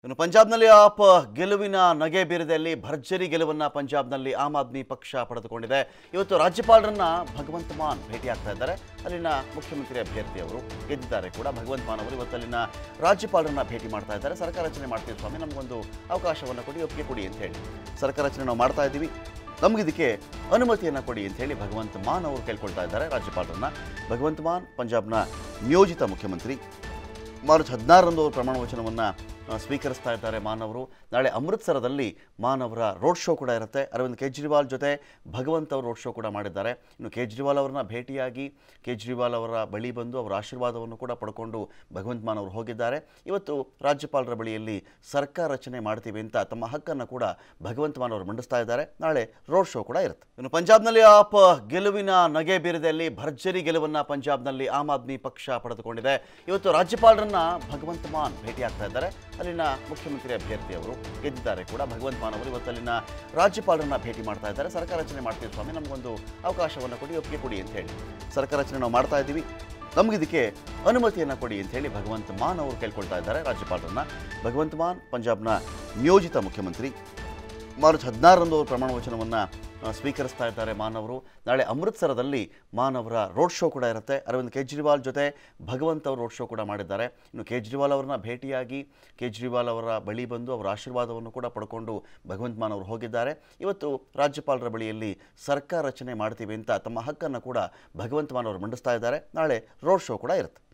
ಇನ್ನು ಪಂಜಾಬ್ನಲ್ಲಿ ಆಪ್ ಗೆಲುವಿನ ನಗೆ ಬೀರದಲ್ಲಿ ಭರ್ಜರಿ ಗೆಲುವನ್ನ ಪಂಜಾಬ್ನಲ್ಲಿ ಆಮ್ ಆದ್ಮಿ ಪಕ್ಷ ಪಡೆದುಕೊಂಡಿದೆ ಇವತ್ತು ರಾಜ್ಯಪಾಲರನ್ನ ಭಗವಂತ ಮಾನ್ ಭೇಟಿಯಾಗ್ತಾ ಇದ್ದಾರೆ ಅಲ್ಲಿನ ಮುಖ್ಯಮಂತ್ರಿ ಅಭ್ಯರ್ಥಿ ಅವರು ಗೆದ್ದಿದ್ದಾರೆ ಕೂಡ ಭಗವಂತ ಮಾನ್ ಅವರು ಇವತ್ತು ಅಲ್ಲಿನ ರಾಜ್ಯಪಾಲರನ್ನ ಭೇಟಿ ಮಾಡ್ತಾ ಇದ್ದಾರೆ ಸರ್ಕಾರ ರಚನೆ ಮಾಡ್ತೀವಿ ಸ್ವಾಮಿ ನಮಗೊಂದು ಅವಕಾಶವನ್ನು ಕೊಡಿ ಒಪ್ಪಿಗೆ ಕೊಡಿ ಅಂತ ಹೇಳಿ ಸರ್ಕಾರ ರಚನೆ ನಾವು ಮಾಡ್ತಾ ಇದ್ದೀವಿ ನಮಗಿದಕ್ಕೆ ಅನುಮತಿಯನ್ನು ಕೊಡಿ ಅಂತ ಹೇಳಿ ಭಗವಂತ ಮಾನ್ ಅವರು ಕೇಳ್ಕೊಳ್ತಾ ಇದ್ದಾರೆ ರಾಜ್ಯಪಾಲರನ್ನ ಭಗವಂತ ಮಾನ್ ಪಂಜಾಬ್ನ ನಿಯೋಜಿತ ಮುಖ್ಯಮಂತ್ರಿ ಮಾರ್ಚ್ ಹದಿನಾರರಂದು ಅವರು ಪ್ರಮಾಣ ವಚನವನ್ನು ಸ್ವೀಕರಿಸ್ತಾ ಇದ್ದಾರೆ ಮಾನವರು ನಾಳೆ ಅಮೃತ್ಸರದಲ್ಲಿ ಮಾನವರ ರೋಡ್ ಶೋ ಕೂಡ ಇರುತ್ತೆ ಅರವಿಂದ್ ಕೇಜ್ರಿವಾಲ್ ಜೊತೆ ಭಗವಂತ್ ಅವರು ರೋಡ್ ಶೋ ಕೂಡ ಮಾಡಿದ್ದಾರೆ ಇನ್ನು ಕೇಜ್ರಿವಾಲ್ ಅವರನ್ನ ಭೇಟಿಯಾಗಿ ಕೇಜ್ರಿವಾಲ್ ಅವರ ಬಳಿ ಬಂದು ಅವರ ಆಶೀರ್ವಾದವನ್ನು ಕೂಡ ಪಡ್ಕೊಂಡು ಭಗವಂತ್ ಮಾನ್ ಅವರು ಹೋಗಿದ್ದಾರೆ ಇವತ್ತು ರಾಜ್ಯಪಾಲರ ಬಳಿಯಲ್ಲಿ ಸರ್ಕಾರ ರಚನೆ ಮಾಡ್ತೀವಿ ಅಂತ ತಮ್ಮ ಹಕ್ಕನ್ನು ಕೂಡ ಭಗವಂತ್ ಮಾನ್ ಅವರು ಮಂಡಿಸ್ತಾ ಇದ್ದಾರೆ ನಾಳೆ ರೋಡ್ ಶೋ ಕೂಡ ಇರುತ್ತೆ ಇನ್ನು ಪಂಜಾಬ್ನಲ್ಲಿ ಆಪ್ ಗೆಲುವಿನ ನಗೆ ಬೀರದಲ್ಲಿ ಭರ್ಜರಿ ಗೆಲುವನ್ನ ಪಂಜಾಬ್ನಲ್ಲಿ ಆಮ್ ಆದ್ಮಿ ಪಕ್ಷ ಪಡೆದುಕೊಂಡಿದೆ ಇವತ್ತು ರಾಜ್ಯಪಾಲರನ್ನ ಭಗವಂತ ಮಾನ್ ಭೇಟಿಯಾಗ್ತಾ ಇದ್ದಾರೆ ಅಲ್ಲಿನ ಮುಖ್ಯಮಂತ್ರಿ ಅಭ್ಯರ್ಥಿ ಅವರು ಗೆದ್ದಿದ್ದಾರೆ ಕೂಡ ಭಗವಂತ ಮಾನ್ ಅವರು ಇವತ್ತು ಅಲ್ಲಿನ ರಾಜ್ಯಪಾಲರನ್ನ ಭೇಟಿ ಮಾಡ್ತಾ ಇದ್ದಾರೆ ಸರ್ಕಾರ ರಚನೆ ಮಾಡ್ತೀವಿ ಸ್ವಾಮಿ ನಮಗೊಂದು ಅವಕಾಶವನ್ನು ಕೊಡಿ ಒಪ್ಪಿಗೆ ಕೊಡಿ ಅಂತ ಹೇಳಿ ಸರ್ಕಾರ ರಚನೆ ನಾವು ಮಾಡ್ತಾ ಇದ್ದೀವಿ ನಮಗಿದಕ್ಕೆ ಅನುಮತಿಯನ್ನು ಕೊಡಿ ಅಂತ ಹೇಳಿ ಭಗವಂತ ಮಾನ್ ಅವರು ಕೇಳ್ಕೊಳ್ತಾ ಇದ್ದಾರೆ ರಾಜ್ಯಪಾಲರನ್ನ ಭಗವಂತ ಮಾನ್ ಪಂಜಾಬ್ನ ನಿಯೋಜಿತ ಮುಖ್ಯಮಂತ್ರಿ ಮಾರ್ಚ್ ಹದಿನಾರರಂದು ಅವರು ಪ್ರಮಾಣ ವಚನವನ್ನು ಸ್ವೀಕರಿಸ್ತಾ ಇದ್ದಾರೆ ಮಾನವರು ನಾಳೆ ಅಮೃತ್ಸರದಲ್ಲಿ ಮಾನವರ ರೋಡ್ ಶೋ ಕೂಡ ಇರುತ್ತೆ ಅರವಿಂದ್ ಕೇಜ್ರಿವಾಲ್ ಜೊತೆ ಭಗವಂತ್ ಅವರು ರೋಡ್ ಶೋ ಕೂಡ ಮಾಡಿದ್ದಾರೆ ಇನ್ನು ಕೇಜ್ರಿವಾಲ್ ಅವರನ್ನ ಭೇಟಿಯಾಗಿ ಕೇಜ್ರಿವಾಲ್ ಅವರ ಬಳಿ ಬಂದು ಅವರ ಆಶೀರ್ವಾದವನ್ನು ಕೂಡ ಪಡ್ಕೊಂಡು ಭಗವಂತ್ ಮಾನ್ ಅವರು ಹೋಗಿದ್ದಾರೆ ಇವತ್ತು ರಾಜ್ಯಪಾಲರ ಬಳಿಯಲ್ಲಿ ಸರ್ಕಾರ ರಚನೆ ಮಾಡ್ತೀವಿ ಅಂತ ತಮ್ಮ ಹಕ್ಕನ್ನು ಕೂಡ ಭಗವಂತ್ ಮಾನ್ ಅವರು ಮಂಡಿಸ್ತಾ ಇದ್ದಾರೆ ನಾಳೆ ರೋಡ್ ಶೋ ಕೂಡ ಇರುತ್ತೆ